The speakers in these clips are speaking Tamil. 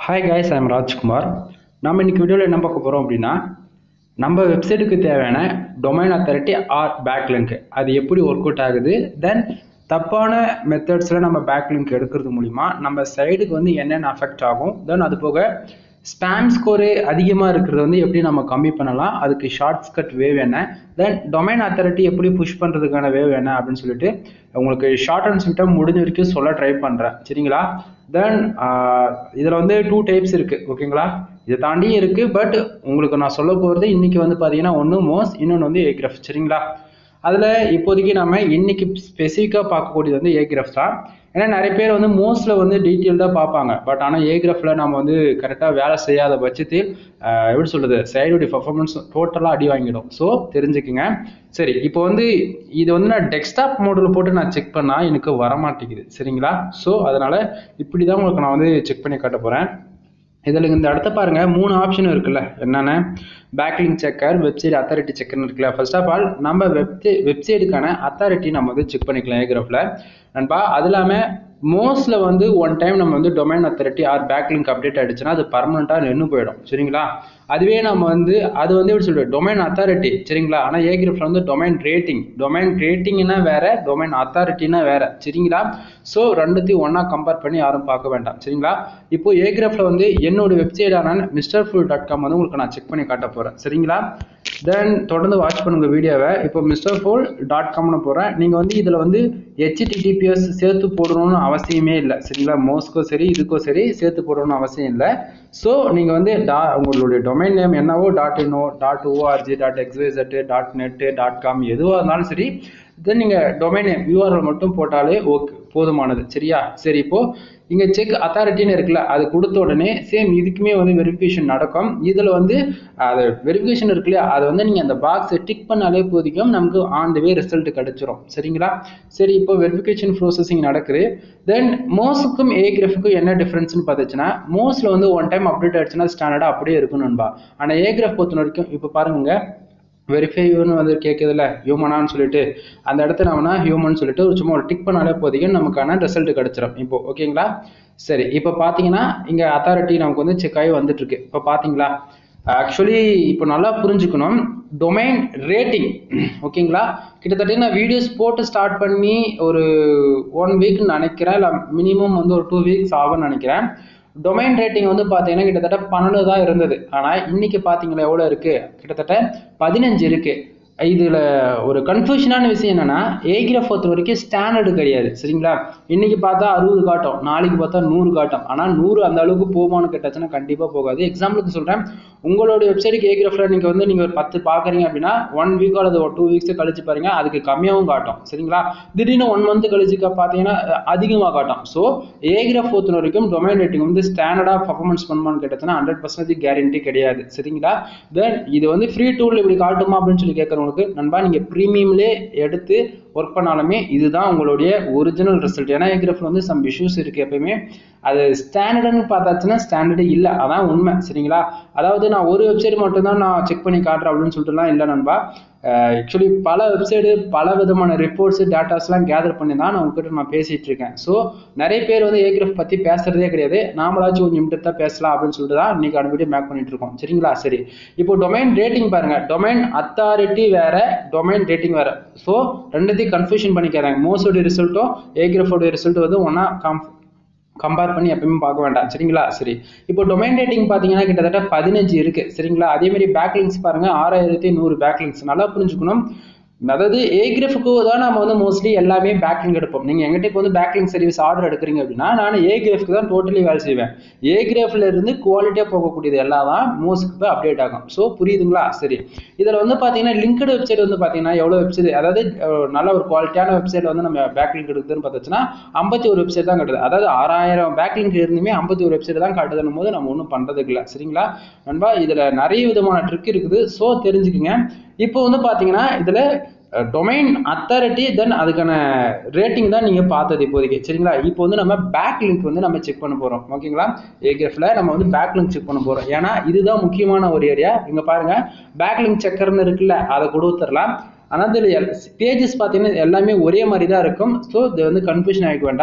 ஹாய் guys ஐம் ராஜ்குமார் நம்ம இன்னைக்கு வீடியோவில் என்ன பார்க்க போகிறோம் அப்படின்னா நம்ம வெப்சைட்டுக்கு தேவையான டொமைன் அத்தாரிட்டி ஆர் பேக்லிங்க் அது எப்படி ஒர்க் அவுட் ஆகுது தென் தப்பான மெத்தட்ஸில் நம்ம பேக்லிங்க் எடுக்கிறது மூலிமா நம்ம சைடுக்கு வந்து என்னென்ன அஃபெக்ட் ஆகும் தென் அது போக ஸ்பேம் ஸ்கோரு அதிகமாக இருக்கிறது வந்து எப்படி நம்ம கம்மி பண்ணலாம் அதுக்கு ஷார்ட்ஸ் கட் வேவ் என்ன தென் டொமைன் அத்தாரிட்டி எப்படி புஷ் பண்ணுறதுக்கான வேவ் என்ன அப்படின்னு சொல்லிட்டு உங்களுக்கு ஷார்ட் அண்ட் ஸ்வீட்டாக முடிஞ்ச வரைக்கும் சொல்ல ட்ரை பண்ணுறேன் சரிங்களா தென் இதில் வந்து டூ டைப்ஸ் இருக்குது ஓகேங்களா இதை தாண்டியும் இருக்குது பட் உங்களுக்கு நான் சொல்ல போகிறது இன்றைக்கி வந்து பார்த்தீங்கன்னா ஒன்று மோஸ் இன்னொன்று வந்து ஏக்ரஃப் சரிங்களா அதில் இப்போதைக்கு நம்ம இன்னைக்கு ஸ்பெசிஃபிக்காக பார்க்கக்கூடியது வந்து ஏக்ரஃப் தான் ஏன்னா நிறைய பேர் வந்து மோஸ்ட்டில் வந்து டீட்டெயில்டாக பார்ப்பாங்க பட் ஆனால் ஏக்ரஃபில் நம்ம வந்து கரெக்டாக வேலை செய்யாத பட்சத்தில் ஆஹ் எப்படி சொல்கிறது சைடுடைய பர்ஃபார்மன்ஸ் டோட்டலாக அடி வாங்கிடும் ஸோ தெரிஞ்சுக்குங்க சரி இப்போ வந்து இது வந்து நான் டெஸ்க்டாப் மோடில் போட்டு நான் செக் பண்ணால் எனக்கு வர மாட்டேங்குது சரிங்களா ஸோ அதனால் இப்படி தான் உங்களுக்கு நான் வந்து செக் பண்ணி காட்ட போகிறேன் இதில் இந்த இடத்த பாருங்க மூணு ஆப்ஷன் இருக்குல்ல என்னென்ன பேக்லிங் செக்கர் வெப்சைட் அத்தாரிட்டி செக்கர்னு இருக்குல்ல ஃபர்ஸ்ட் ஆஃப் ஆல் நம்ம வெப்சை வெப்சைட்டுக்கான அத்தாரிட்டி நம்ம வந்து செக் பண்ணிக்கலாம் ஏக்ராஃபில் நண்பா அது இல்லாமல் மோஸ்ட்ல வந்து ஒன் டைம் நம்ம வந்து domain authority or backlink update ஆயிடுச்சுன்னா அது பர்மனெண்ட்டாக நின்று போயிடும் சரிங்களா அதுவே நம்ம வந்து அது வந்து எப்படி சொல்றது டொமைன் அத்தாரிட்டி சரிங்களா ஆனால் ஏகிரஃப்ல வந்து டொமைன் ரேட்டிங் டொமைன் ரேட்டிங்னா வேற டொமைன் அத்தாரிட்டினா வேற சரிங்களா ஸோ ரெண்டுத்தையும் ஒன்றா கம்பேர் பண்ணி யாரும் பார்க்க வேண்டாம் சரிங்களா இப்போ ஏகிரஃப்ல வந்து என்னோட வெப்சைட்டான மிஸ்டர் ஃபுல் டாட் காம் வந்து உங்களுக்கு நான் செக் பண்ணி காட்ட போகிறேன் சரிங்களா தென் தொடர்ந்து வாட்ச் பண்ணுங்க வீடியோவை இப்போ மிஸ்டர் ஃபோல் டாட் காம்னு போகிறேன் நீங்கள் வந்து இதில் வந்து ஹெச்டிடிபிஎஸ் சேர்த்து போடணும்னு அவசியமே இல்லை சரிங்களா மோஸ்க்கோ சரி இதுக்கோ சரி சேர்த்து போடணும்னு அவசியம் இல்லை ஸோ நீங்கள் வந்து டா உங்களுடைய டொமைன் நேம் என்னவோ டாட் இன்னோ dot O R G dot X Y Z dot net dot com எதுவாக இருந்தாலும் சரி தென் நீங்கள் டொமைன் நேம் யூஆர்எல் மட்டும் போட்டாலே ஓகே போதுமானது சரியா சரி இப்போ இங்கே செக் அத்தாரிட்டின்னு இருக்குல்ல அது கொடுத்த உடனே சேம் இதுக்குமே வந்து வெரிஃபிகேஷன் நடக்கும் இதில் வந்து அது வெரிஃபிகேஷன் இருக்கு இல்லையா அதை வந்து நீங்கள் அந்த பாக்ஸை டிக் பண்ணாலே போதிக்கும் நமக்கு ஆன் த வே ரிசல்ட் கிடைச்சிரும் சரிங்களா சரி இப்போ வெரிஃபிகேஷன் ப்ரோசஸிங் நடக்குது தென் மோஸுக்கும் ஏ கிராஃபுக்கும் என்ன டிஃப்ரென்ஸ்னு பார்த்துச்சுன்னா மோஸ்ட்ல வந்து ஒன் டைம் அப்டேட் ஆயிடுச்சுன்னா ஸ்டாண்டர்டாக அப்படியே இருக்கும் நண்பா ஆனால் ஏ கிராஃப் பொறுத்த வரைக்கும் இப்போ பாருங்க வெரிஃபைன்னு வந்து கேட்குதுல ஹியூமனான்னு சொல்லிட்டு அந்த இடத்துல நம்மனா ஹியூமன் சொல்லிட்டு ஒரு சும்மா ஒரு டிக் பண்ணாலே போதிக்கும் நமக்கான ரிசல்ட் கிடச்சிரும் இப்போ ஓகேங்களா சரி இப்போ பார்த்தீங்கன்னா இங்கே அத்தாரிட்டி நமக்கு வந்து செக் ஆகி வந்துட்டு இருக்கு இப்போ பார்த்தீங்களா ஆக்சுவலி இப்போ நல்லா புரிஞ்சுக்கணும் டொமைன் ரேட்டிங் ஓகேங்களா கிட்டத்தட்ட நான் வீடியோஸ் போட்டு ஸ்டார்ட் பண்ணி ஒரு ஒன் வீக்னு நினைக்கிறேன் இல்லை மினிமம் வந்து ஒரு டூ வீக்ஸ் ஆகும்னு நினைக்கிறேன் டொமைன் ரேட்டிங் வந்து பார்த்தீங்கன்னா கிட்டத்தட்ட பன்னெண்டு தான் இருந்தது ஆனால் இன்னைக்கு பார்த்தீங்களா எவ்வளோ இருக்கு கிட்டத்தட்ட பதினஞ்சு இருக்கு இதில் ஒரு கன்ஃபியூஷனான விஷயம் என்னன்னா ஏகிராஃப் பொறுத்த வரைக்கும் ஸ்டாண்டர்டு கிடையாது சரிங்களா இன்னைக்கு பார்த்தா அறுபது காட்டும் நாளைக்கு பார்த்தா நூறு காட்டும் ஆனால் நூறு அந்த அளவுக்கு போகுமான்னு கேட்டாச்சுன்னா கண்டிப்பாக போகாது எக்ஸாம்பிளுக்கு சொல்கிறேன் உங்களோட வெப்சைட்டுக்கு ஏகிராஃபில் நீங்கள் வந்து நீங்கள் ஒரு பத்து பார்க்குறீங்க அப்படின்னா ஒன் வீக் அல்லது ஒரு டூ வீக்ஸ் கழிச்சு பாருங்க அதுக்கு கம்மியாகவும் காட்டும் சரிங்களா திடீர்னு ஒன் மந்த் கழிச்சு பார்த்தீங்கன்னா அதிகமாக காட்டும் ஸோ ஏகிராஃப் பொறுத்த வரைக்கும் டொமைன் ரேட்டிங் வந்து ஸ்டாண்டர்டாக பர்ஃபார்மன்ஸ் பண்ணுமான்னு கேட்டதுன்னா ஹண்ட்ரட் பர்சன்டேஜ் கேரண்டி கிடையாது சரிங்களா தென் இது வந்து ஃப்ரீ டூல் இப்படி காட்டுமா அப்படின்னு சொல்லி கேட்குறவங்களுக்கு நண்பா நீங்கள் ப்ரீமியம்லே எடுத்து ஒர்க் பண்ணாலுமே இதுதான் உங்களுடைய ஒரிஜினல் ரிசல்ட் ஏன்னா ஏகிராஃபில் வந்து சம் இஷ்யூஸ் இருக்குது எப்பயுமே அது ஸ்டாண்டர்டுன்னு பார்த்தாச்சுன்னா ஸ்டாண்டர்டு இல்லை அதான் உண்மை சரிங்களா அதாவது நான் ஒரு வெப்சைட் மட்டும்தான் நான் செக் பண்ணி காட்டுறேன் அப்படின்னு சொல்லிட்டுலாம் இல்லை நண்பா ஆக்சுவலி பல வெப்சைடு பல விதமான ரிப்போர்ட்ஸ் டேட்டாஸ்லாம் கேதர் பண்ணி தான் நான் உங்ககிட்ட நான் பேசிட்டு இருக்கேன் ஸோ நிறைய பேர் வந்து ஏக்ரஃப் பற்றி பேசுறதே கிடையாது நாமளாச்சும் ஒரு நிமிடத்தை பேசலாம் அப்படின்னு சொல்லிட்டு தான் இன்னைக்கு அந்த வீடியோ மேக் பண்ணிட்டு இருக்கோம் சரிங்களா சரி இப்போ டொமைன் ரேட்டிங் பாருங்க டொமைன் அத்தாரிட்டி வேற டொமைன் ரேட்டிங் வேற ஸோ ரெண்டுத்தையும் கன்ஃபியூஷன் பண்ணிக்கிறாங்க மோஸ்டோடைய ரிசல்ட்டும் ஏக்ரஃபோடைய ரிசல்ட் வந்து ஒன்றா கம் கம்பேர் பண்ணி எப்பயுமே பார்க்க வேண்டாம் சரிங்களா சரி இப்போ டொமைன் ரேட்டிங் பார்த்தீங்கன்னா கிட்டத்தட்ட பதினஞ்சு இருக்கு சரிங்களா அதே மாதிரி பேக்லிங்ஸ் பாருங்க ஆறாயிரத்தி நூறு பேக்லிங்ஸ் நல்லா புரிஞ்சுக்கணும் அதாவது ஏகிரஃபுக்கு தான் நம்ம வந்து மோஸ்ட்லி எல்லாமே பேக்லிங் எடுப்போம் நீங்கள் எங்கிட்ட இப்போ வந்து பேக்லிங் சர்வீஸ் ஆர்டர் எடுக்கிறீங்க அப்படின்னா நான் ஏகிரஃப்க்கு தான் டோட்டலி வேலை செய்வேன் ஏகிரஃப்ல இருந்து குவாலிட்டியாக போகக்கூடியது எல்லாம் தான் மோஸ்ட்க்கு போய் அப்டேட் ஆகும் ஸோ புரியுதுங்களா சரி இதில் வந்து பார்த்தீங்கன்னா லிங்க்டு வெப்சைட் வந்து பார்த்தீங்கன்னா எவ்வளோ வெப்சைட் அதாவது நல்ல ஒரு குவாலிட்டியான வெப்சைட் வந்து நம்ம பேக்லிங்க் எடுக்குதுன்னு பார்த்துச்சுன்னா ஐம்பத்தி ஒரு வெப்சைட் தான் கட்டுது அதாவது ஆறாயிரம் பேக்லிங்க் இருந்துமே ஐம்பத்தி ஒரு வெப்சைட் தான் காட்டுதுன்னு போது நம்ம ஒன்றும் பண்ணுறதுக்கு இல்லை சரிங்களா நண்பா இதில் நிறைய விதமான ட்ரிக் இருக்குது ஸோ தெரிஞ்சுக்குங்க இப்போ வந்து பார்த்தீங்கன்னா இதில் டொமைன் அத்தாரிட்டி தென் அதுக்கான ரேட்டிங் தான் நீங்கள் பார்த்தது இப்போதைக்கு சரிங்களா இப்போ வந்து நம்ம பேக் லிங்க் வந்து நம்ம செக் பண்ண போகிறோம் ஓகேங்களா ஏகிஎஃப்ல நம்ம வந்து பேக் லிங்க் செக் பண்ண போகிறோம் ஏன்னா இதுதான் முக்கியமான ஒரு ஏரியா இங்கே பாருங்க பேக் லிங்க் செக்கர்னு இருக்குல்ல அதை கொடுத்துடலாம் ஆனால் இதில் பேஜஸ் பார்த்தீங்கன்னா எல்லாமே ஒரே மாதிரி தான் இருக்கும் ஸோ இது வந்து கன்ஃபியூஷன் ஆகிக்க வேண்டாம்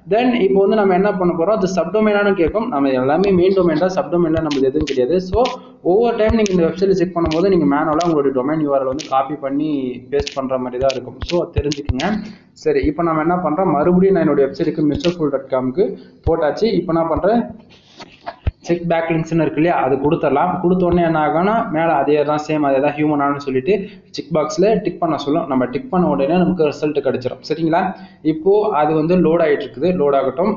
தென் இப்போ வந்து நம்ம என்ன பண்ண போகிறோம் அது சப்டொமைனானு கேட்கும் நம்ம எல்லாமே மெயின் டொமைன் தான் சப்டொமைனில் நம்மளுக்கு எதுவும் கிடையாது ஸோ ஒவ்வொரு டைம் நீங்கள் இந்த வெப்சைட்டில் செக் பண்ணும்போது நீங்கள் மேனுவலாக உங்களுடைய டொமைன் யூஆர்எல் வந்து காப்பி பண்ணி பேஸ்ட் பண்ணுற மாதிரி தான் இருக்கும் ஸோ தெரிஞ்சுக்குங்க சரி இப்போ நம்ம என்ன பண்ணுறோம் மறுபடியும் நான் என்னோட வெப்சைட்டுக்கு மிஸ்டர் ஃபுல் டாட் காம்க்கு போட்டாச்சு இப்போ நான் பண்ணுறேன் செக் பேக் லிங்க்ஸ்னு இருக்கு இல்லையா அது கொடுத்துடலாம் கொடுத்த உடனே என்ன ஆகும்னா மேலே அதே தான் சேம் அதே தான் ஹியூமனானு சொல்லிட்டு செக் பாக்ஸில் டிக் பண்ண சொல்லும் நம்ம டிக் பண்ண உடனே நமக்கு ரிசல்ட் கிடைச்சிரும் சரிங்களா இப்போது அது வந்து லோட் ஆகிட்டு இருக்குது லோட் ஆகட்டும்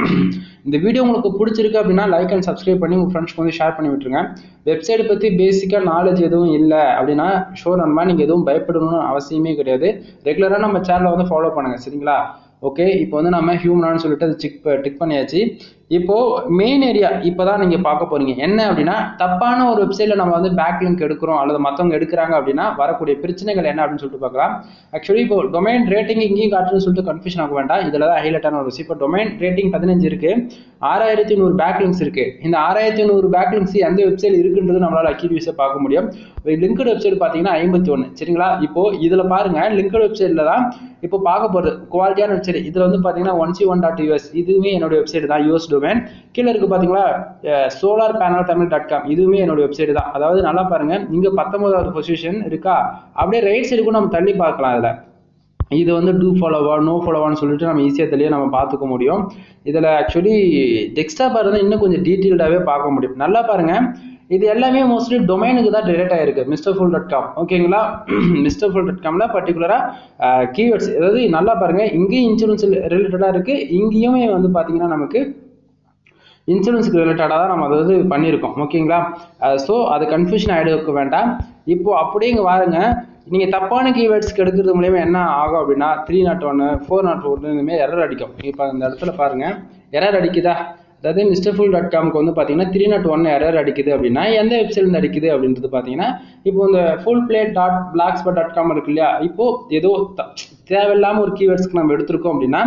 இந்த வீடியோ உங்களுக்கு பிடிச்சிருக்கு அப்படின்னா லைக் அண்ட் சப்ஸ்கிரைப் பண்ணி உங்கள் ஃப்ரெண்ட்ஸ்க்கு வந்து ஷேர் பண்ணி விட்டுருங்க வெப்சைட் பற்றி பேசிக்காக நாலேஜ் எதுவும் இல்லை அப்படின்னா ஷோ நண்பா நீங்கள் எதுவும் பயப்படணும்னு அவசியமே கிடையாது ரெகுலராக நம்ம சேனலை வந்து ஃபாலோ பண்ணுங்கள் சரிங்களா ஓகே இப்போ வந்து நம்ம ஹியூமனானு சொல்லிட்டு அது டிக் டிக் பண்ணியாச்சு இப்போ மெயின் ஏரியா இப்போ தான் நீங்கள் பார்க்க போறீங்க என்ன அப்படின்னா தப்பான ஒரு வெப்சைட்டில் நம்ம வந்து பேக் லிங்க் எடுக்கிறோம் அல்லது மற்றவங்க எடுக்கிறாங்க அப்படின்னா வரக்கூடிய பிரச்சனைகள் என்ன அப்படின்னு சொல்லிட்டு பார்க்கலாம் ஆக்சுவலி இப்போ டொமைன் ரேட்டிங் இங்கேயும் காட்டுன்னு சொல்லிட்டு கன்ஃபியூஷன் ஆக வேண்டாம் இதில் தான் ஹைலைட்டான ஒரு விஷயம் இப்போ டொமைன் ரேட்டிங் பதினஞ்சு இருக்கு ஆறாயிரத்தி நூறு பேக் லிங்க்ஸ் இருக்கு இந்த ஆறாயிரத்தி நூறு பேக் லிங்க்ஸ் எந்த வெப்சைட் இருக்குன்றது நம்மளால அக்யூரியூஸாக பார்க்க முடியும் லிங்க்டு வெப்சைட் பார்த்தீங்கன்னா ஐம்பத்தி ஒன்று சரிங்களா இப்போ இதில் பாருங்க லிங்க்டு வெப்சைட்டில் தான் இப்போ பார்க்க போகிறது குவாலிட்டியான வெப்சைட் இதில் வந்து பார்த்தீங்கன்னா one C one dot US இதுவுமே என்னோட வெப்சைட் தான் யூஎஸ் டொமைன் கீழே இருக்கு பார்த்தீங்களா solar panel Tamil dot com இதுவுமே என்னோட வெப்சைட் தான் அதாவது நல்லா பாருங்க இங்கே பத்தொன்பதாவது பொசிஷன் இருக்கா அப்படியே ரைட் சைடுக்கும் நம்ம தள்ளி பார்க்கலாம் அதில் இது வந்து டூ ஃபாலோவா நோ ஃபாலோவான்னு சொல்லிட்டு நம்ம ஈஸியாக தெளிய நம்ம பார்த்துக்க முடியும் இதில் ஆக்சுவலி டெக்ஸ்டா பார் வந்து இன்னும் கொஞ்சம் டீட்டெயில்டாகவே பார்க்க முடியும் நல்லா பாருங்க இது எல்லாமே மோஸ்ட்லி டொமைனுக்கு தான் ரிலேட் ஆயிருக்கு மிஸ்டர் ஃபுல் டாட் காம் ஓகேங்களா மிஸ்டர் ஃபுல் டாட் காமில் பர்டிகுலராக கீவேர்ட்ஸ் அதாவது நல்லா பாருங்க இங்கேயும் இன்சூரன்ஸ் ரிலேட்டடாக இருக்கு இங்கேயுமே வந்து பார்த்தீங்கன்னா நமக்கு இன்சூரன்ஸுக்கு ரிலேட்டடாக தான் நம்ம அதை வந்து பண்ணியிருக்கோம் ஓகேங்களா ஸோ அது கன்ஃபியூஷன் ஆகிடுக்க வேண்டாம் இப்போ அப்படியே இங்கே வாருங்க நீங்கள் தப்பான கீவேர்ட்ஸ்க்கு எடுக்கிறது மூலயமா என்ன ஆகும் அப்படின்னா த்ரீ நாட் ஒன்று ஃபோர் நாட் ஒன்று இந்தமாதிரி எரர் அடிக்கும் இப்போ இந்த இடத்துல பாருங்கள் எரர் அடிக்குதா அதாவது மிஸ்டர் ஃபுல் டாட் காம்க்கு வந்து பார்த்தீங்கன்னா த்ரீ நாட் ஒன் எரர் அடிக்குது அப்படின்னா எந்த வெப்சைட்லேருந்து அடிக்குது அப்படின்றது பார்த்தீங்கன்னா இப்போ இந்த full play dot black spot dot com இருக்கு இல்லையா இப்போ ஏதோ தேவையில்லாமல் ஒரு கீவேர்ட்ஸ்க்கு நம்ம எடுத்திருக்கோம் அப்படின்னா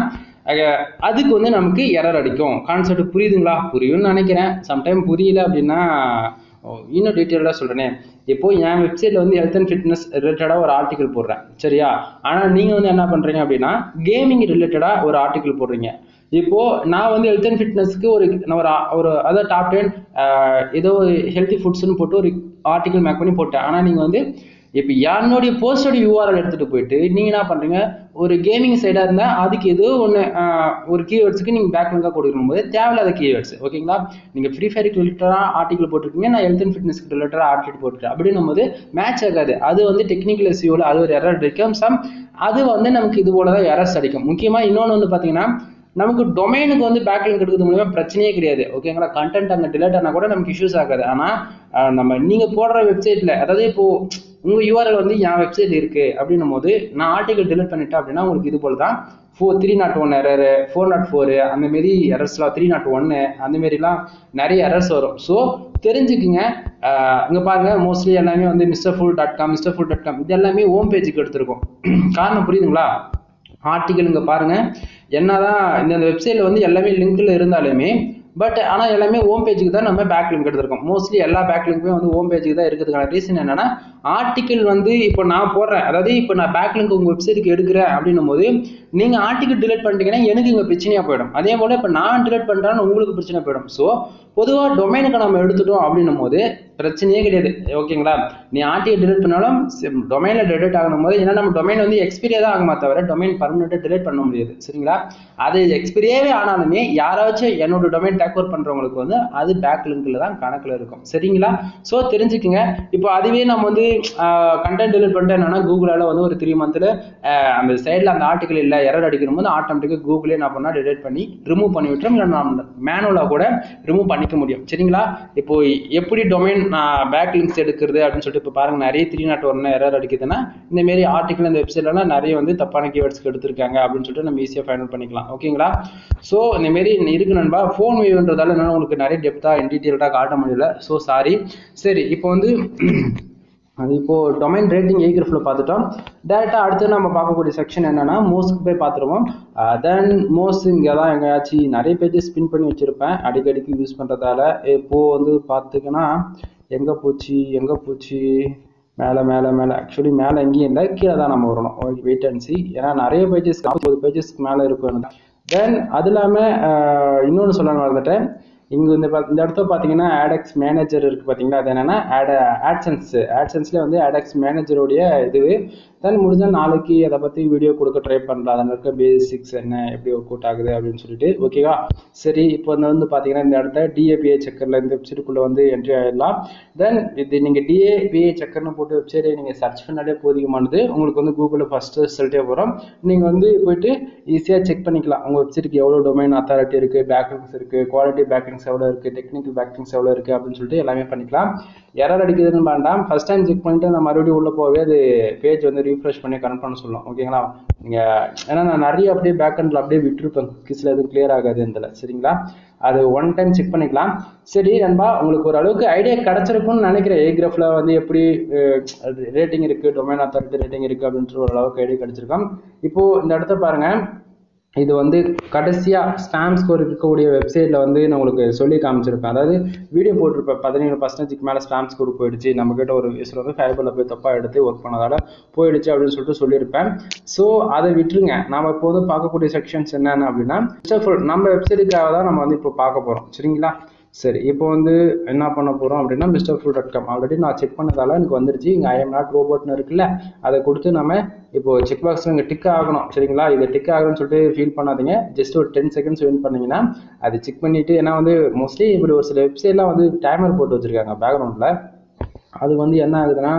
அதுக்கு வந்து நமக்கு எரர் அடிக்கும் கான்செப்ட் புரியுதுங்களா புரியும்னு நினைக்கிறேன் சம்டைம் புரியல அப்படின்னா இன்னும் டீட்டெயிலாக சொல்கிறேனே இப்போ என் வெப்சைட்டில் வந்து ஹெல்த் அண்ட் ஃபிட்னஸ் ரிலேட்டடாக ஒரு ஆர்டிக்கல் போடுறேன் சரியா ஆனால் நீங்கள் வந்து என்ன பண்ணுறீங்க அப்படின்னா கேமிங் ரிலேட்டடாக ஒரு ஆர்டிக்கல் போடுறீங்க இப்போ நான் வந்து ஹெல்த் அண்ட் ஃபிட்னஸ்க்கு ஒரு நான் ஒரு ஒரு அதாவது டாப் டென் ஏதோ ஹெல்த்தி ஃபுட்ஸ்னு போட்டு ஒரு ஆர்டிக்கல் மேக் பண்ணி போட்டேன் ஆனால் நீங்கள் வந்து இப்போ என்னுடைய போஸ்டோட யூஆர்எல் எடுத்துகிட்டு போயிட்டு நீங்கள் என்ன பண்ணுறீங்க ஒரு கேமிங் சைடாக இருந்தால் அதுக்கு ஏதோ ஒன்று ஒரு கீவேர்ட்ஸுக்கு நீங்கள் பேக் லிங்காக கொடுக்கணும் போது தேவையில்லாத கீவேர்ட்ஸ் ஓகேங்களா நீங்கள் ஃப்ரீ ஃபயருக்கு ரிலேட்டடாக ஆர்டிகல் போட்டிருக்கீங்க நான் ஹெல்த் அண்ட் ஃபிட்னஸ்க்கு ரிலேட்டடாக ஆர்டிகல் போட்டுருக்கேன் அப்படின்னும் போது மேட்ச் ஆகாது அது வந்து டெக்னிக்கல் எஸ்யூவில் அது ஒரு எரர் அடிக்கும் சம் அது வந்து நமக்கு இது போல தான் எரர்ஸ் அடிக்கும் முக்கியமாக இன்னொன்று வந்து பார்த்தீங்கன்னா நமக்கு டொமைனுக்கு வந்து பேக் லிங்க் எடுக்கிறது மூலியமா பிரச்சனையே கிடையாது ஓகேங்களா கண்டென்ட் அங்கே டிலேட் ஆனால் கூட நமக்கு இஷ்யூஸ் ஆகாது ஆனால் நம்ம நீங்கள் போடுற வெப்சைட்டில் அதாவது இப்போ உங்கள் யூஆர்எல் வந்து என் வெப்சைட் இருக்கு அப்படின்னும் போது நான் ஆர்டிகல் டிலீட் பண்ணிட்டேன் அப்படின்னா உங்களுக்கு இது போல தான் four three not one error four not four அந்தமாரி எரர்ஸ்லாம் த்ரீ நாட் ஒன்று அந்தமாரிலாம் நிறைய எரர்ஸ் வரும் ஸோ தெரிஞ்சுக்குங்க இங்கே பாருங்க மோஸ்ட்லி எல்லாமே வந்து mister full dot com mister full dot com இது எல்லாமே ஹோம் பேஜுக்கு எடுத்திருக்கோம் காரணம் புரியுதுங்களா ஆர்டிக்கல் இங்கே பாருங்க என்னதான் இந்த வெப்சைட்ல வந்து எல்லாமே லிங்க்ல இருந்தாலுமே பட் ஆனால் எல்லாமே ஹோம் பேஜுக்கு தான் நம்ம பேக் லிங்க் எடுத்திருக்கோம் மோஸ்ட்லி எல்லா பேக் லிங்க்குமே வந்து ஹோம் பேஜுக்கு தான் இருக்கிறதுக்கான ரீசன் என்னன்னா ஆர்டிக்கல் வந்து இப்போ நான் போடுறேன் அதாவது இப்போ நான் பேக் லிங்க் உங்கள் வெப்சைட்டுக்கு எடுக்கிறேன் அப்படின்னும் போது நீங்கள் ஆர்டிக்கல் டிலீட் பண்ணிட்டீங்கன்னா எனக்கு இங்கே பிரச்சனையாக போயிடும் அதே போல் இப்போ நான் டிலீட் பண்ணுறேன்னு உங்களுக்கு பிரச்சனை போயிடும் ஸோ பொதுவாக டொமைனுக்கு நம்ம எடுத்துட்டோம் அப்படின்னும் போது பிரச்சனையே கிடையாது ஓகேங்களா நீ ஆர்டிகல் டிலீட் பண்ணாலும் டொமைனில் டிலீட் ஆகணும் போது ஏன்னா நம்ம டொமைன் வந்து எக்ஸ்பீரியா தான் ஆகுமா தவிர டொமைன் பர்மனெண்ட்டாக டிலீட் பண்ண முடியாது சரிங்களா அது எக்ஸ்பீரியாவே ஆனாலுமே யாராச்சும் என்னோட டொமைன் டேக் ஓவர் பண்ணுறவங்களுக்கு வந்து அது பேக் லிங்க்ல தான் கணக்கில் இருக்கும் சரிங்களா ஸோ தெரிஞ்சுக்குங்க இப்போ அதுவே நம்ம வந்து கண்டென்ட் டிலீட் பண்ணிட்டு என்னன்னா கூகுளால் வந்து ஒரு த்ரீ மந்த்தில் அந்த சைடில் அந்த ஆர்டிகல் இல்லை எரர் அடிக்கிற போது ஆட்டோமேட்டிக்காக கூகுளே என்ன பண்ணால் டிலீட் பண்ணி ரிமூவ் பண்ணி விட்டுரும் இல்லை நம்ம மேனுவலாக கூட ரிமூவ் பண்ணிக்க முடியும் சரிங்களா இப்போ எப்படி டொமைன் பேக் லிங்க்ஸ் எடுக்கிறது அப்படின்னு சொல்லிட்டு இப்போ பாருங்க நிறைய த்ரீ நாட் ஒன் எரர் அடிக்குதுன்னா இந்த மாரி ஆர்டிகல் இந்த வெப்சைட்லாம் நிறைய வந்து தப்பான கீவேர்ட்ஸ்க்கு எடுத்திருக்காங்க அப்படின்னு சொல்லிட்டு நம்ம ஈஸியாக ஃபைனல் பண்ணிக்கலாம் ஓகேங்களா ஸோ இந்த மாரி இருக்கு நண்பா ஃபோன் வியூன்றதால என்னால் உங்களுக்கு நிறைய டெப்த்தாக இன் டீட்டெயில்டாக காட்ட முடியல ஸோ சாரி சரி இப்போ வந்து அது இப்போ டொமைன் ரேட்டிங் ஏகிரஃபில் பார்த்துட்டோம் டேரெக்டாக அடுத்து நம்ம பார்க்கக்கூடிய செக்ஷன் என்னன்னா மோஸ்க்கு போய் பார்த்துருவோம் தென் மோஸ்ட் இங்கே தான் எங்கேயாச்சும் நிறைய பேஜஸ் ஸ்பின் பண்ணி வச்சுருப்பேன் அடிக்கடிக்கு யூஸ் பண்ணுறதால இப்போது வந்து பார்த்துக்கினா எங்கே போச்சு எங்கே போச்சு மேலே மேலே மேலே ஆக்சுவலி மேலே எங்கேயும் இல்லை கீழே தான் நம்ம வரணும் ஓகே வெயிட் அண்ட் சி ஏன்னா நிறைய பேஜஸ் நாற்பது பேஜஸ்க்கு மேலே இருக்கும் எனக்கு தென் அது இல்லாமல் இன்னொன்று சொல்ல மறந்துட்டேன் இங்கே இந்த பா- இந்த இடத்துல பார்த்தீங்கன்னா ஆடெக்ஸ் மேனேஜர் இருக்குது பார்த்தீங்களா அது என்னென்னா ஆட் ஆட்சன்ஸ் ஆட்சன்ஸ்லேயே வந்து ஆடெக்ஸ் மேனேஜருடைய இது தென் முடிஞ்சால் நாளைக்கு அதை பற்றி வீடியோ கொடுக்க ட்ரை பண்ணுறேன் அதில் இருக்க பேசிக்ஸ் என்ன எப்படி ஒர்க் அவுட் ஆகுது அப்படின்னு சொல்லிட்டு ஓகேவா சரி இப்போ வந்து வந்து பார்த்தீங்கன்னா இந்த இடத்த டிஏபிஐ செக்கரில் இந்த வெப்சைட்டுக்குள்ளே வந்து என்ட்ரி ஆகிடலாம் தென் இது நீங்கள் டிஏபிஐ செக்கர்னு போட்டு வெப்சைட்டை நீங்கள் சர்ச் பண்ணாலே போதிகமானது உங்களுக்கு வந்து கூகுளில் ஃபஸ்ட்டு ரிசல்ட்டே வரும் நீங்கள் வந்து போயிட்டு ஈஸியாக செக் பண்ணிக்கலாம் உங்கள் வெப்சைட்டுக்கு எவ்வளோ டொமைன் அத்தாரிட்டி இருக்குது பேக்லிங்ஸ் இருக்குது குவாலிட்டி பேக்லிங்ஸ் எவ்வளோ இருக்குது டெக்னிக்கல் பேக்லிங்ஸ் எவ்வளோ இருக்குது அப்படின்னு சொல்லிட்டு எல்லாமே பண்ணிக்கலாம் எரர் அடிக்குதுன்னு வேண்டாம் ஃபஸ்ட் டைம் செக் பண்ணிட்டு நான் மறுபடியும் உள்ளே போகவே அது பேஜ் வந்து ரீஃப்ரெஷ் பண்ணி கனெக்ட் பண்ண சொல்லும் ஓகேங்களா நீங்கள் ஏன்னா நான் நிறைய அப்படியே பேக் அண்டில் அப்படியே விட்டுருப்பேன் கிஸில் எதுவும் கிளியர் ஆகாது இதில் சரிங்களா அது ஒன் டைம் செக் பண்ணிக்கலாம் சரி நண்பா உங்களுக்கு ஓரளவுக்கு ஐடியா கிடச்சிருக்கும்னு நினைக்கிறேன் ஏகிராஃபில் வந்து எப்படி ரேட்டிங் இருக்குது டொமைன் அத்தாரிட்டி ரேட்டிங் இருக்குது அப்படின்ற ஓரளவுக்கு ஐடியா கிடச்சிருக்கோம் இப்போது இந்த இடத்த பாருங்கள் இது வந்து கடைசியாக ஸ்டாம்ப் ஸ்கோர் இருக்கக்கூடிய வெப்சைட்டில் வந்து நான் உங்களுக்கு சொல்லி காமிச்சிருப்பேன் அதாவது வீடியோ போட்டிருப்பேன் பதினேழு பர்சன்டேஜ்க்கு மேலே ஸ்டாம்ப் ஸ்கோர் போயிடுச்சு நம்மக்கிட்ட ஒரு யூஸர் வந்து ஃபைபரில் போய் தப்பாக எடுத்து ஒர்க் பண்ணதால போயிடுச்சு அப்படின்னு சொல்லிட்டு சொல்லியிருப்பேன் ஸோ அதை விட்டுருங்க நம்ம இப்போ வந்து பார்க்கக்கூடிய செக்ஷன்ஸ் என்னென்ன அப்படின்னா ஃபர்ஸ்ட் ஆஃப் ஆல் நம்ம வெப்சைட்டுக்காக தான் நம்ம வந்து இப்போ பார்க்க போகிறோம் சரிங்களா சரி இப்போ வந்து என்ன பண்ண போகிறோம் அப்படின்னா mister full dot com already நான் செக் பண்ணதால எனக்கு வந்துருச்சு இங்கே ஐஎம் நாட் ரோபோட்னு இருக்குல்ல அதை கொடுத்து நம்ம இப்போ செக் பாக்ஸ் இங்கே டிக் ஆகணும் சரிங்களா இது டிக் ஆகணும்னு சொல்லிட்டு ஃபீல் பண்ணாதீங்க ஜஸ்ட் ஒரு டென் செகண்ட்ஸ் வெயிட் பண்ணீங்கன்னா அது செக் பண்ணிட்டு ஏன்னா வந்து மோஸ்ட்லி இப்படி ஒரு சில வெப்சைட்லாம் வந்து டைமர் போட்டு வச்சிருக்காங்க பேக்ரவுண்டில் அது வந்து என்ன ஆகுதுன்னா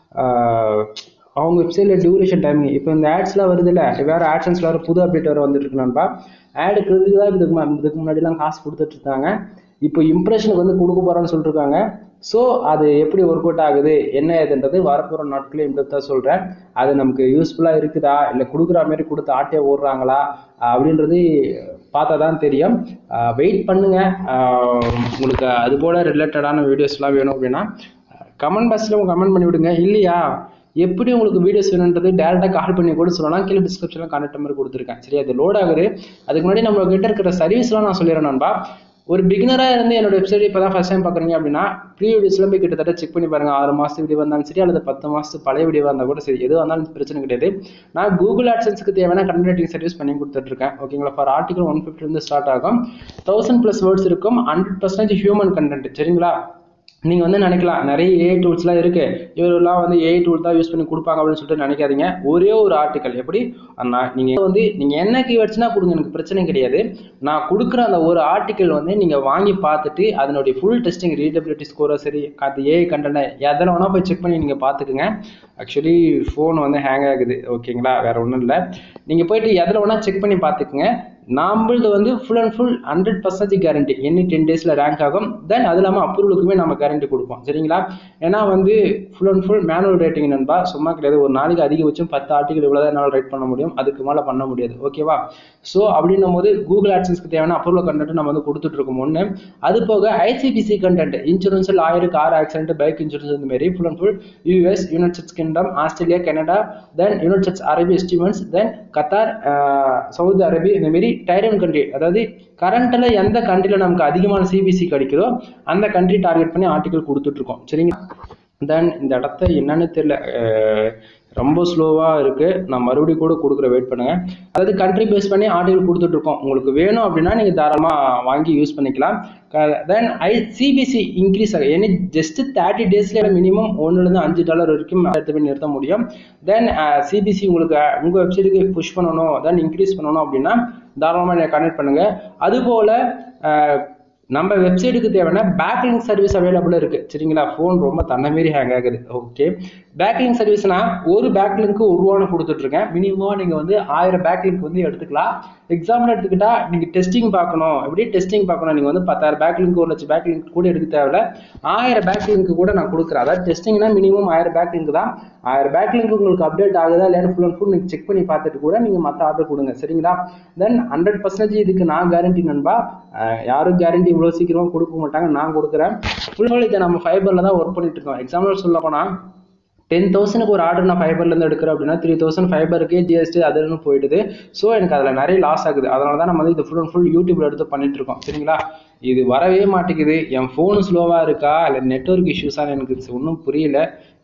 ஆஹ், அவங்க வெப்சைட்டில் டியூரேஷன் டைமிங் இப்போ இந்த ஆட்ஸ்லாம் வருது இல்லை வேறு ஆட்ஷன்ஸில் வேறு புது அப்டேட் வேறு வந்துட்டு இருக்கு நண்பா ஆடுக்கு தான் இதுக்கு மு- இதுக்கு முன்னாடிலாம் காசு கொடுத்துட்டு இருந்தாங்க இப்போ இம்ப்ரெஷனுக்கு வந்து கொடுக்க போகிறோன்னு சொல்லிருக்காங்க ஸோ அது எப்படி ஒர்க் அவுட் ஆகுது என்ன ஏதுன்றது வரப்போகிற நாட்களே இம்ப்ரெஸ் சொல்கிறேன் அது நமக்கு யூஸ்ஃபுல்லாக இருக்குதா இல்லை கொடுக்குற மாதிரி கொடுத்து ஆட்டையை ஓடுறாங்களா அப்படின்றது பார்த்தா தான் தெரியும் வெயிட் பண்ணுங்க ஆஹ் உங்களுக்கு அது போல ரிலேட்டடான வீடியோஸ்லாம் வேணும் அப்படின்னா கமெண்ட் பாக்ஸில் கமெண்ட் பண்ணி விடுங்க இல்லையா எப்படி உங்களுக்கு வீடியோஸ் வேணுன்றது டேரெக்டாக கால் பண்ணி கூட சொல்லலாம் கீழே டிஸ்கிரிப்ஷனில் கான்டாக்ட் நம்பர் கொடுத்துருக்கேன் சரி அது லோட் ஆகுது அதுக்கு முன்னாடி நம்ம கிட்ட இருக்கிற சர்வீஸ்லாம் நான் சொல்லிடுறேன் நண்பா ஒரு பிகினராக இருந்து என்னோட வெப்சைட் இப்போ தான் ஃபஸ்ட் டைம் பார்க்குறீங்க அப்படின்னா ப்ரீ வீடியோஸ்லாம் போய் கிட்டத்தட்ட செக் பண்ணி பாருங்க ஆறு மாதத்து வீடியோ வந்தாலும் சரி அல்லது பத்து மாதத்து பழைய வீடியோ வந்தால் கூட சரி எது வந்தாலும் பிரச்சனை கிடையாது நான் கூகுள் ஆட்சன்ஸ்க்கு தேவையான கண்டென்ட் ரைட்டிங் சர்வீஸ் பண்ணி கொடுத்துட்ருக்கேன் ஓகேங்களா ஃபார் ஆர்டிகல் ஒன் இருந்து ஸ்டார்ட் ஆகும் தௌசண்ட் ப்ளஸ் வேர்ட்ஸ் இருக்கும் ஹண்ட்ரட் பர்சன்டேஜ் ஹியூமன் கண்டென்ட் சரிங்களா நீங்கள் வந்து நினைக்கலாம் நிறைய ஏஐ டூல்ஸ்லாம் இருக்கு இவரெல்லாம் வந்து ஏஐ டூல் தான் யூஸ் பண்ணி கொடுப்பாங்க அப்படின்னு சொல்லிட்டு நினைக்காதீங்க ஒரே ஒரு ஆர்டிக்கல் எப்படி நான் நீங்கள் வந்து நீங்கள் என்ன கீவேர்ட்ஸ்னா கொடுங்க எனக்கு பிரச்சனை கிடையாது நான் கொடுக்குற அந்த ஒரு ஆர்டிக்கல் வந்து நீங்கள் வாங்கி பார்த்துட்டு அதனுடைய ஃபுல் டெஸ்டிங் ரீடபிலிட்டி ஸ்கோரோ சரி அது ஏஐ கண்டென்ட் எதில் வேணால் போய் செக் பண்ணி நீங்கள் பார்த்துக்குங்க ஆக்சுவலி ஃபோன் வந்து ஹேங் ஆகுது ஓகேங்களா வேற ஒன்றும் இல்லை நீங்கள் போயிட்டு எதில் வேணால் செக் பண்ணி பார்த்துக்குங்க நம்மளது வந்து full and full hundred percentage guarantee any ten டேஸில் ரேங்க் ஆகும் தென் அது இல்லாமல் அப்ரூவலுக்குமே நம்ம கேரண்டி கொடுப்போம் சரிங்களா ஏன்னா வந்து full and full manual rating நண்பா சும்மா கிடையாது ஒரு நாளைக்கு அதிகபட்சம் பத்து ஆர்டிகல் இவ்வளோ தான் என்னால் ரைட் பண்ண முடியும் அதுக்கு மேலே பண்ண முடியாது ஓகேவா ஸோ அப்படின்னும் போது கூகுள் ஆட்சன்ஸ்க்கு தேவையான அப்ரூவல் கண்டென்ட் நம்ம வந்து கொடுத்துட்டு இருக்கோம் ஒன்று அது போக ஐசிபிசி கண்டென்ட் இன்சூரன்ஸ் ஆயிரம் கார் ஆக்சிடென்ட் பைக் இன்சூரன்ஸ் இந்த மாதிரி full and full US United States Kingdom Australia Canada then United States Arab estimates then Qatar Saudi Arabia இந்த மாதிரி டைரன் கண்ட்ரி அதாவது கரண்ட்டில் எந்த கண்ட்ரியில் நமக்கு அதிகமான சிபிசி கிடைக்குதோ அந்த கண்ட்ரி டார்கெட் பண்ணி ஆர்டிகல் கொடுத்துட்ருக்கோம் சரிங்களா தென் இந்த இடத்த என்னன்னு தெரியல அஹ் ரொம்ப ஸ்லோவாக இருக்குது நான் மறுபடியும் கூட கொடுக்குற வெயிட் பண்ணுங்கள் அதாவது கண்ட்ரி பேஸ் பண்ணி ஆர்டிகல் கொடுத்துட்ருக்கோம் உங்களுக்கு வேணும் அப்படின்னா நீங்கள் தாராளமாக வாங்கி யூஸ் பண்ணிக்கலாம் தென் ஐ சிபிசி இன்க்ரீஸ் ஆகும் ஏன்னா ஜஸ்ட் தேர்ட்டி டேஸில் மினிமம் ஒன்றுலேருந்து அஞ்சு டாலர் வரைக்கும் எடுத்து போய் நிறுத்த முடியும் தென் சிபிசி உங்களுக்கு உங்கள் வெப்சைட்டுக்கு புஷ் பண்ணணும் தென் இன்க்ரீஸ் பண்ணணும் அப்படின்னா தாராளமாக நீங்கள் கனெக்ட் பண்ணுங்கள் அதுபோல் அஹ், நம்ம வெப்சைட்டுக்கு தேவையான பேக்லிங் சர்வீஸ் அவைலபிள் இருக்கு சரிங்களா ஃபோன் ரொம்ப தன்னை மீறி ஹேங் ஆகுது ஓகே பேக்லிங் சர்வீஸ்னா ஒரு பேக்லிங்க்கு ஒரு ரூபான்னு கொடுத்துட்டு இருக்கேன் மினிமம் நீங்க வந்து ஆயிரம் பேக்லிங்க் வந்து எடுத்துக்கலாம் எக்ஸாம்பிள் எடுத்துக்கிட்டா நீங்க டெஸ்டிங் பார்க்கணும் எப்படி டெஸ்டிங் பார்க்கணும் நீங்க வந்து பத்தாயிரம் பேக்லிங்க் ஒரு லட்சம் பேக்லிங்க் கூட எடுக்க தேவையில்ல ஆயிரம் பேக்லிங்க் கூட நான் கொடுக்குறேன் அதாவது டெஸ்டிங்னா மினிமம் ஆயிரம் பேக்லிங்க் தான் ஆயிரம் பேக்லிங்க் உங்களுக்கு அப்டேட் ஆகுதா இல்லையா ஃபுல் அண்ட் ஃபுல் நீங்கள் செக் பண்ணி பார்த்துட்டு கூட நீங்கள் மற்ற ஆர்டர் கொடுங்க சரிங்களா தென் ஹண்ட்ரட் பர்சன்டேஜ் இதுக்கு நான் கேரண்டி நண்பா அஹ் யாரும் கேரண்டி இவ்வளோ சீக்கிரமாக கொடுக்க மாட்டாங்க நான் கொடுக்குறேன் ஃபுல் இதை நம்ம ஃபைபரில் தான் ஒர்க் பண்ணிட்டு இருக்கோம் எக்ஸாம்பிள் சொல்ல போனால் டென் தௌசண்ட்க்கு ஒரு ஆர்டர் நான் ஃபைபர்லேருந்து எடுக்கிறேன் அப்படின்னா த்ரீ தௌசண்ட் ஃபைபருக்கு ஜிஎஸ்டி அதுன்னு போயிடுது ஸோ எனக்கு அதில் நிறைய லாஸ் ஆகுது அதனால தான் நம்ம வந்து இது ஃபுல் அண்ட் ஃபுல் யூடியூப்ல எடுத்து பண்ணிட்டு இருக்கோம் சரிங்களா இது வரவே மாட்டேங்குது என் ஃபோனு ஸ்லோவாக இருக்கா இல்லை நெட்ஒர்க் இஷ்யூஸான்னு எனக்கு ஒன்றும் புரியல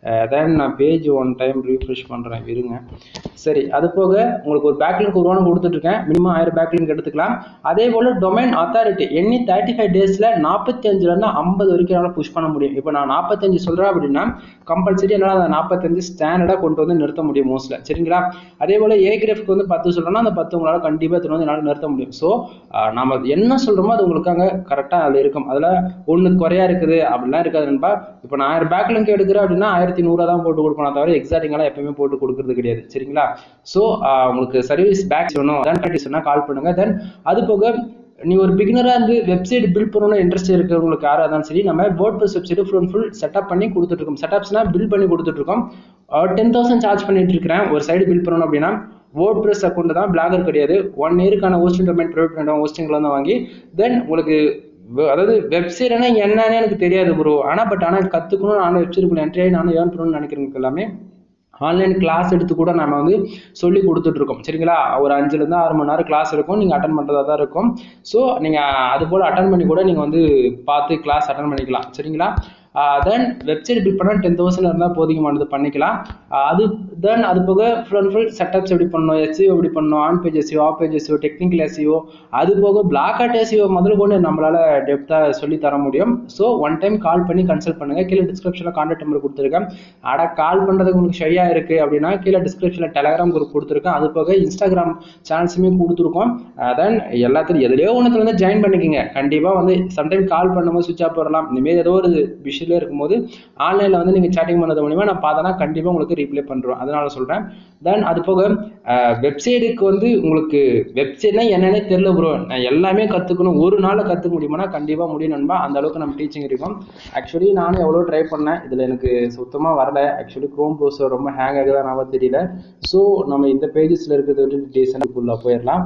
தென் நான் பேஜ் ஒன் டைம் ரீஃப்ரெஷ் பண்ணுறேன் இருங்க சரி அது போக உங்களுக்கு ஒரு பேக்லிங்க் உருவானு கொடுத்துட்ருக்கேன் மினிமம் ஆயிரம் பேக்லிங்க் எடுத்துக்கலாம் அதே போல் domain authority any thirty five டேஸில் நாற்பத்தி அஞ்சுலேருந்து ஐம்பது வரைக்கும் என்னால் புஷ் பண்ண முடியும் இப்போ நான் நாற்பத்தஞ்சு சொல்கிறேன் அப்படின்னா கம்பல்சரி என்னால் அந்த நாற்பத்தஞ்சு ஸ்டாண்டர்டாக கொண்டு வந்து நிறுத்த முடியும் மோஸ்ட்ல சரிங்களா அதே போல் ஏ கிராஃப்க்கு வந்து பத்து சொல்கிறோன்னா அந்த பத்து உங்களால் கண்டிப்பாக எடுத்துகிட்டு வந்து என்னால் நிறுத்த முடியும் ஸோ நம்ம என்ன சொல்கிறோமோ அது உங்களுக்கு அங்கே கரெக்டாக அதில் இருக்கும் அதில் ஒன்று குறையா இருக்குது அப்படிலாம் இருக்காது நண்பா இப்போ நான் ஆயிரம் பேக்லிங்க் எடுக்கிறேன் அப்படின்னா ஆயிரத்தி நூறுரூவா தான் போட்டு கொடுக்கணும் தவிர எக்ஸாக்டிங்கெல்லாம் எப்பயுமே போட்டு கொடுக்கறது கிடையாது சரிங்களா ஸோ உங்களுக்கு சர்வீஸ் பேக்ஸ் வேணும் அதான் சொன்னால் கால் பண்ணுங்க தென் அது போக நீ ஒரு பிகினராக இருந்து வெப்சைட் பில்ட் பண்ணணும்னு இன்ட்ரெஸ்ட் இருக்கிறவங்களுக்கு யாராக இருந்தாலும் சரி நம்ம word plus website full and full setup பண்ணி கொடுத்துட்ருக்கோம் செட்டப்ஸ்னால் பில்ட் பண்ணி கொடுத்துட்ருக்கோம் டென் தௌசண்ட் சார்ஜ் பண்ணிட்டு இருக்கிறேன் ஒரு சைடு பில்ட் பண்ணணும் அப்படின்னா வேர்ட் ப்ரெஸ் அக்கௌண்ட் தான் பிளாகர் கிடையாது ஒன் இயருக்கான ஹோஸ்டிங் டொமைன் ப்ரொவைட் பண்ணுறோம் ஹோஸ்டிங்கில் வந்து வாங்கி தென் உங்களுக்கு அதாவது வெப்சைட்னா என்னன்னு எனக்கு தெரியாது ப்ரோ ஆனால் பட் ஆனால் கற்றுக்கணும் நானும் வெப்சைட்டுக்குள்ள என்ட்ரி ஆகி நானும் ஏர்ன் பண்ணணும்னு நினைக்கிறவங்களுக்கு எல்லாமே ஆன்லைன் கிளாஸ் எடுத்து கூட நம்ம வந்து சொல்லி கொடுத்துட்ருக்கோம் சரிங்களா ஒரு அஞ்சுலேருந்து ஆறு மணி நேரம் கிளாஸ் இருக்கும் நீங்கள் அட்டன் பண்ணுறதா தான் இருக்கும் ஸோ நீங்கள் அது போல் அட்டன் பண்ணி கூட நீங்கள் வந்து பார்த்து கிளாஸ் அட்டன் பண்ணிக்கலாம் சரிங்களா தென் வெப்சைட் பில்ட் பண்ணால் டென் தௌசண்ட் இருந்தால் போதிகமானது பண்ணிக்கலாம் அது தென் அது போக ஃபுல் அண்ட் ஃபுல் செட்டப்ஸ் எப்படி பண்ணணும் எஸ்சிஓ எப்படி பண்ணணும் on page SEO off page SEO technical SEO அது போக பிளாக் அவுட் எஸ்சிஓ முதல்ல கொண்டு நம்மளால் டெப்த்தாக சொல்லி தர முடியும் ஸோ ஒன் டைம் கால் பண்ணி கன்சல்ட் பண்ணுங்கள் கீழே டிஸ்கிரிப்ஷனில் கான்டாக்ட் நம்பர் கொடுத்துருக்கேன் அட கால் பண்ணுறதுக்கு உங்களுக்கு ஷையாக இருக்குது அப்படின்னா கீழே டிஸ்கிரிப்ஷனில் டெலகிராம் குரூப் கொடுத்துருக்கேன் அது போக இன்ஸ்டாகிராம் சேனல்ஸுமே கொடுத்துருக்கோம் தென் எல்லாத்துலையும் எதுலையோ ஒன்றுத்துல வந்து ஜாயின் பண்ணிக்கோங்க கண்டிப்பாக வந்து சம்டைம் கால் பண்ணும்போது சுவிச் ஆஃப் வரலாம் இனிமேல் ஏதோ ஒரு விஷயம் விஷயத்துல இருக்கும்போது ஆன்லைனில் வந்து நீங்கள் சேட்டிங் பண்ணது மூலிமா நான் பார்த்தனா கண்டிப்பாக உங்களுக்கு ரீப்ளை பண்ணுறோம் அதனால சொல்கிறேன் தென் அது போக வெப்சைட்டுக்கு வந்து உங்களுக்கு வெப்சைட்னா என்னன்னே தெரியல ப்ரோ நான் எல்லாமே கற்றுக்கணும் ஒரு நாளில் கற்றுக்க முடியுமானா கண்டிப்பாக முடியும் நண்பா அந்த அளவுக்கு நம்ம டீச்சிங் இருக்கும் ஆக்சுவலி நானும் எவ்வளோ ட்ரை பண்ணேன் இதில் எனக்கு சுத்தமாக வரல ஆக்சுவலி க்ரோம் ப்ரௌசர் ரொம்ப ஹேங் ஆகுதா நான் தெரியல ஸோ நம்ம இந்த பேஜஸில் இருக்கிறது வந்து டீசெண்டாக போயிடலாம்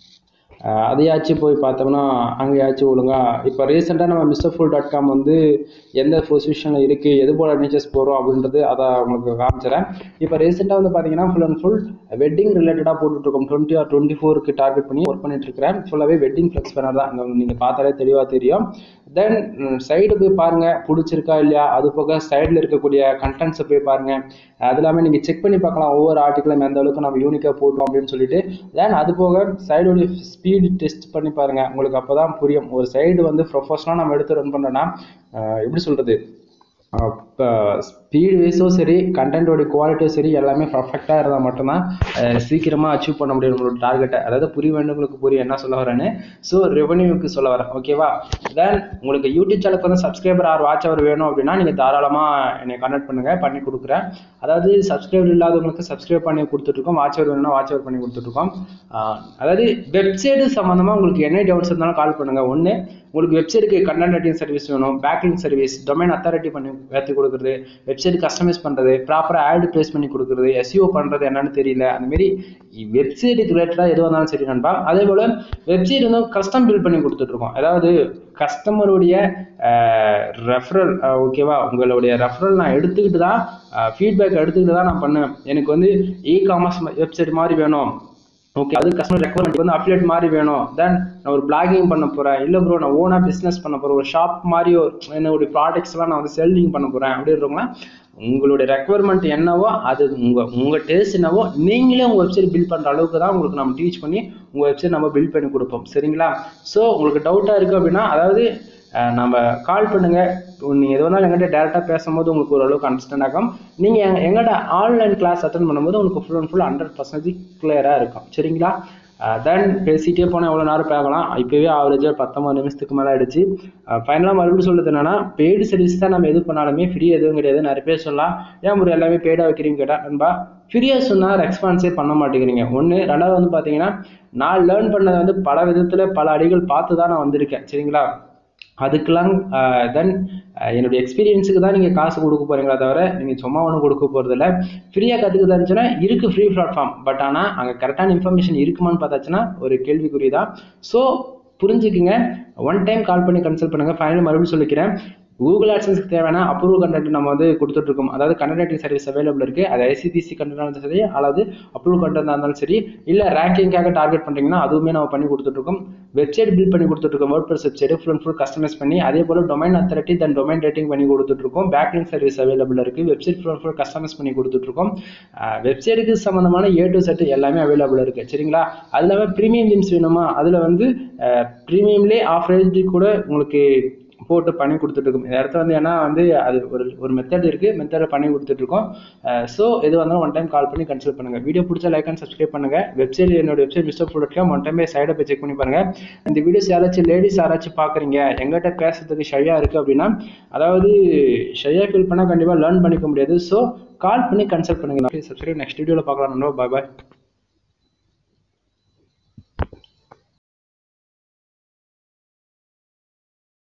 அதையாச்சும் போய் பார்த்தோம்னா அங்கேயாச்சும் ஒழுங்காக இப்போ ரீசெண்டாக நம்ம மிஸ்டர் ஃபுல் டாட் காம் வந்து எந்த பொசிஷனில் இருக்குது எது போல் நீச்சர்ஸ் போகிறோம் அப்படின்றது அதை உங்களுக்கு காமிச்சிடறேன் இப்போ ரீசெண்டாக வந்து பார்த்தீங்கன்னா ஃபுல் அண்ட் ஃபுல் வெட்டிங் ரிலேட்டடாக போட்டுட்ருக்கோம் டுவெண்ட்டி ஆர் டுவெண்ட்டி ஃபோருக்கு டார்கெட் பண்ணி ஒர்க் பண்ணிட்டு இருக்கிறேன் ஃபுல்லாகவே வெட்டிங் ஃப்ளெக்ஸ் பேனர் தான் அங்கே நீங்கள் பார்த்தாலே தெளிவாக தெரியும் தென் சைடு போய் பாருங்கள் பிடிச்சிருக்கா இல்லையா அது போக சைடில் இருக்கக்கூடிய கண்டென்ட்ஸை போய் பாருங்கள் அது இல்லாமல் நீங்கள் செக் பண்ணி பார்க்கலாம் ஒவ்வொரு ஆர்டிக்கலும் எந்த அளவுக்கு நம்ம யூனிக்காக போட்டோம் அப்படின்னு சொல்லிட்டு தென் அது போக சைடோடைய ஸ்பீடு டெஸ்ட் பண்ணி பாருங்கள் உங்களுக்கு அப்போ தான் புரியும் ஒரு சைடு வந்து ப்ரொஃபஷனலாக நம்ம எடுத்து ரன் பண்ணோன்னா எப்படி சொல்கிறது இப்போ ஸ்பீடு வைஸும் சரி கண்டென்ட்டோட குவாலிட்டியும் சரி எல்லாமே பர்ஃபெக்டாக இருந்தால் மட்டும்தான் சீக்கிரமாக அச்சீவ் பண்ண முடியும் நம்மளோட டார்கெட்டை அதாவது புரிய வேண்டுங்களுக்கு புரியும் என்ன சொல்ல வரேன்னு ஸோ ரெவன்யூக்கு சொல்ல வரேன் ஓகேவா தென் உங்களுக்கு யூடியூப் சேனலுக்கு வந்து சப்ஸ்கிரைபர் ஆர் வாட்ச் அவர் வேணும் அப்படின்னா நீங்கள் தாராளமாக என்னை கனெக்ட் பண்ணுங்கள் பண்ணி கொடுக்குறேன் அதாவது சப்ஸ்கிரைபர் இல்லாதவங்களுக்கு சப்ஸ்கிரைப் பண்ணி கொடுத்துட்ருக்கோம் வாட்ச் அவர் வேணும்னா வாட்ச் அவர் பண்ணி கொடுத்துட்ருக்கோம் அதாவது வெப்சைட்டு சம்மந்தமாக உங்களுக்கு என்ன டவுட்ஸ் இருந்தாலும் கால் பண்ணுங்கள் ஒன்று உங்களுக்கு வெப்சைட்டுக்கு கண்டென்ட் ரைட்டிங் சர்வீஸ் வேணும் பேக்கிங் சர்வீஸ் டொமைன் அத்தாரிட்டி பண்ணி ஏற்றி கொடுக்குறது வெப்சைட் கஸ்டமைஸ் பண்ணுறது ப்ராப்பராக ஆட் ப்ளேஸ் பண்ணி கொடுக்குறது எஸ்இஓ பண்ணுறது என்னன்னு தெரியல அந்தமாரி வெப்சைட்டுக்கு ரிலேட்டடாக எதுவாக இருந்தாலும் சரி நண்பா அதே போல் வெப்சைட் வந்து கஸ்டம் பில்ட் பண்ணி கொடுத்துட்ருக்கோம் அதாவது கஸ்டமருடைய ரெஃபரல் ஓகேவா உங்களுடைய ரெஃபரல் நான் எடுத்துக்கிட்டு தான் ஃபீட்பேக் எடுத்துக்கிட்டு தான் நான் பண்ணுவேன் எனக்கு வந்து இ காமர்ஸ் வெப்சைட் மாதிரி வேணும் ஓகே அது கஸ்டமர் ரெக்குவயர்மெண்ட் வந்து அப்டேட் மாதிரி வேணும் தென் நான் ஒரு பிளாகிங் பண்ண போகிறேன் இல்லை ப்ரோ நான் ஓனாக பிஸ்னஸ் பண்ண போகிறேன் ஒரு ஷாப் மாதிரி என்னுடைய ப்ராடக்ட்ஸ்லாம் நான் வந்து செல்லிங் பண்ண போகிறேன் அப்படின்றவங்களாம் உங்களுடைய ரெக்குவயர்மெண்ட் என்னவோ அது உங்கள் உங்கள் டேஸ்ட் என்னவோ நீங்களே உங்கள் வெப்சைட் பில்ட் பண்ணுற அளவுக்கு தான் உங்களுக்கு நம்ம டீச் பண்ணி உங்கள் வெப்சைட் நம்ம பில்ட் பண்ணி கொடுப்போம் சரிங்களா ஸோ உங்களுக்கு டவுட்டாக இருக்குது அப்படின்னா அதாவது நம்ம கால் பண்ணுங்கள் நீங்கள் எது வேணாலும் எங்கிட்ட டேரெக்டாக பேசும்போது உங்களுக்கு ஓரளவுக்கு அண்டர்ஸ்டாண்ட் ஆகும் நீங்கள் எங்கிட்ட ஆன்லைன் கிளாஸ் அட்டன் பண்ணும்போது உங்களுக்கு full and full hundred percentage கிளியராக இருக்கும் சரிங்களா தென் பேசிகிட்டே போனால் எவ்வளோ நேரம் பார்க்கலாம் இப்போவே ஆவரேஜாக பத்தொம்பது நிமிஷத்துக்கு மேலே ஆயிடுச்சு ஃபைனலாக மறுபடியும் சொல்லுறது என்னன்னா பெய்டு சர்வீஸ் தான் நம்ம எது பண்ணாலுமே ஃப்ரீ எதுவும் கிடையாது நிறைய பேர் சொல்லலாம் ஏன் ஒரு எல்லாமே பெய்டாக வைக்கிறீங்க கேட்டால் நண்பா ஃப்ரீயாக சொன்னால் ரெஸ்பான்ஸே பண்ண மாட்டேங்கிறீங்க ஒன்று ரெண்டாவது வந்து பார்த்தீங்கன்னா நான் லேர்ன் பண்ணதை வந்து பல விதத்தில் பல அடிகள் பார்த்து தான் நான் வந்திருக்கேன் சரிங்களா அதுக்கெல்லாம் தென் என்னுடைய எக்ஸ்பீரியன்ஸுக்கு தான் நீங்கள் காசு கொடுக்க போகிறீங்களா தவிர நீங்கள் சும்மா ஒன்றும் கொடுக்க போகிறதில்ல ஃப்ரீயாக கற்றுக்க இருந்துச்சுன்னா இருக்குது ஃப்ரீ பிளாட்ஃபார்ம் பட் ஆனால் அங்கே கரெக்டான இன்ஃபர்மேஷன் இருக்குமான்னு பார்த்தாச்சுன்னா ஒரு கேள்விக்குறி தான் ஸோ புரிஞ்சுக்குங்க ஒன் டைம் கால் பண்ணி கன்சல்ட் பண்ணுங்கள் ஃபைனல் மறுபடியும் சொல்லிக்கிறேன் கூகுள் ஆட்சன்ஸ்க்கு தேவையான அப்ரூவல் கண்டென்ட் நம்ம வந்து கொடுத்துட்ருக்கோம் அதாவது கண்டென்ட் ரைட்டிங் சர்வீஸ் அவைலபிள் இருக்குது அது ஐசிபிசி கண்டென்ட் இருந்தாலும் சரி அல்லது அப்ரூவல் கண்டென்ட் இருந்தாலும் சரி இல்லை ரேங்கிங்காக டார்கெட் பண்ணுறீங்கன்னா அதுவுமே நம்ம பண்ணி கொடுத்துட்ருக்கோம் வெப்சைட் பில்ட் பண்ணி கொடுத்துட்ருக்கோம் word plus website full and full customise பண்ணி அதே போல் domain authority then domain rating பண்ணி கொடுத்துட்ருக்கோம் பேக்லிங் சர்வீஸ் அவைலபிள் இருக்குது website full and full customise பண்ணி கொடுத்துட்ருக்கோம் வெப்சைட்டுக்கு சம்மந்தமான ஏ டு செட் எல்லாமே அவைலபிள் இருக்குது சரிங்களா அது இல்லாமல் ப்ரீமியம் ஜிம்ஸ் வேணுமா அதில் வந்து ப்ரீமியம்லேயே ஆஃப் ரேஞ்சு கூட உங்களுக்கு போட்டு பண்ணி கொடுத்துட்ருக்கோம் இந்த இடத்துல வந்து ஏன்னா வந்து அது ஒரு ஒரு மெத்தட் இருக்குது மெத்தடை பண்ணி கொடுத்துட்ருக்கோம் ஸோ எது வந்தாலும் ஒன் டைம் கால் பண்ணி கன்சல்ட் பண்ணுங்கள் வீடியோ பிடிச்ச லைக் அண்ட் சப்ஸ்கிரைப் பண்ணுங்கள் வெப்சைட் என்னோட வெப்சைட் மிஸ்டர் ஃபுல் இருக்கேன் ஒன் டைம் போய் சைடை போய் செக் பண்ணி பாருங்கள் இந்த வீடியோஸ் யாராச்சும் லேடிஸ் யாராச்சும் பார்க்குறீங்க எங்கிட்ட பேசுறதுக்கு ஷையாக இருக்குது அப்படின்னா அதாவது ஷையாக ஃபீல் பண்ணால் கண்டிப்பாக லேர்ன் பண்ணிக்க முடியாது ஸோ கால் பண்ணி கன்சல்ட் பண்ணுங்கள் சப்ஸ்கிரைப் நெக்ஸ்ட் வீடியோவில் பார்க்கலாம் பாய் பாய்